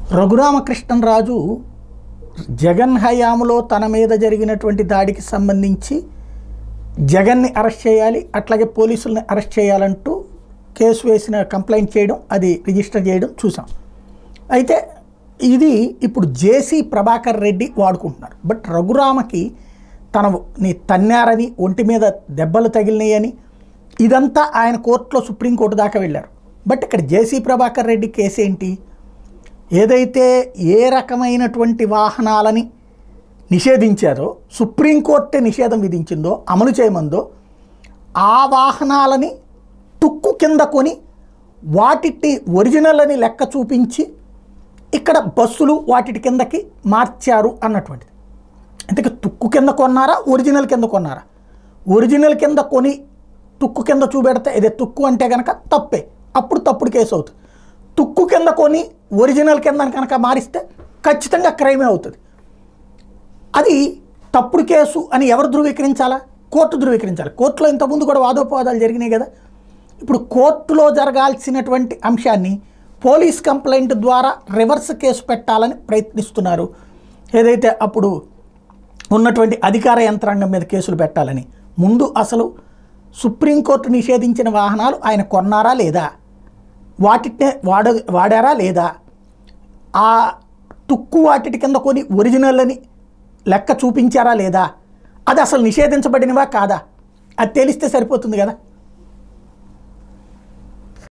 రఘురామకృష్ణరాజు జగన్ హయాంలో తన మీద జరిగినటువంటి దాడికి సంబంధించి జగన్ని అరెస్ట్ చేయాలి అట్లాగే పోలీసుల్ని అరెస్ట్ చేయాలంటూ కేసు వేసిన కంప్లైంట్ చేయడం అది రిజిస్టర్ చేయడం చూసాం అయితే ఇది ఇప్పుడు జేసీ ప్రభాకర్ రెడ్డి వాడుకుంటున్నారు బట్ రఘురామకి తన నీ తన్నారని ఒంటి మీద దెబ్బలు తగిలినాయని ఇదంతా ఆయన కోర్టులో సుప్రీంకోర్టు దాకా వెళ్ళారు బట్ ఇక్కడ జేసీ ప్రభాకర్ రెడ్డి కేసు ఏంటి ఏదైతే ఏ రకమైనటువంటి వాహనాలని నిషేధించారో సుప్రీంకోర్టే నిషేధం విధించిందో అమలు చేయమందో ఆ వాహనాలని తుక్కు కింద కొని వాటిని ఒరిజినల్ అని లెక్క చూపించి ఇక్కడ బస్సులు వాటి కిందకి మార్చారు అన్నటువంటిది అంటే తుక్కు కింద కొన్నారా ఒరిజినల్ కింద కొన్నారా ఒరిజినల్ కింద కొని తుక్కు కింద చూపెడితే ఇదే తుక్కు అంటే కనుక తప్పే అప్పుడు తప్పుడు కేసు అవుతుంది తుక్కు కింద కొని ఒరిజినల్ కింద కనుక మారిస్తే ఖచ్చితంగా క్రైమే అవుతుంది అది తప్పుడు కేసు అని ఎవరు ధృవీకరించాలా కోర్టు ధృవీకరించాలి కోర్టులో ఇంతకుముందు కూడా వాదోపవాదాలు జరిగినాయి కదా ఇప్పుడు కోర్టులో జరగాల్సినటువంటి అంశాన్ని పోలీస్ కంప్లైంట్ ద్వారా రివర్స్ కేసు పెట్టాలని ప్రయత్నిస్తున్నారు ఏదైతే అప్పుడు ఉన్నటువంటి అధికార యంత్రాంగం మీద కేసులు పెట్టాలని ముందు అసలు సుప్రీంకోర్టు నిషేధించిన వాహనాలు ఆయన కొన్నారా లేదా వాటినే వాడ వాడారా లేదా ఆ తుక్కు వాటి కింద కొని ఒరిజినల్ అని లెక్క చూపించారా లేదా అది అసలు నిషేధించబడినవా కాదా అది తెలిస్తే సరిపోతుంది కదా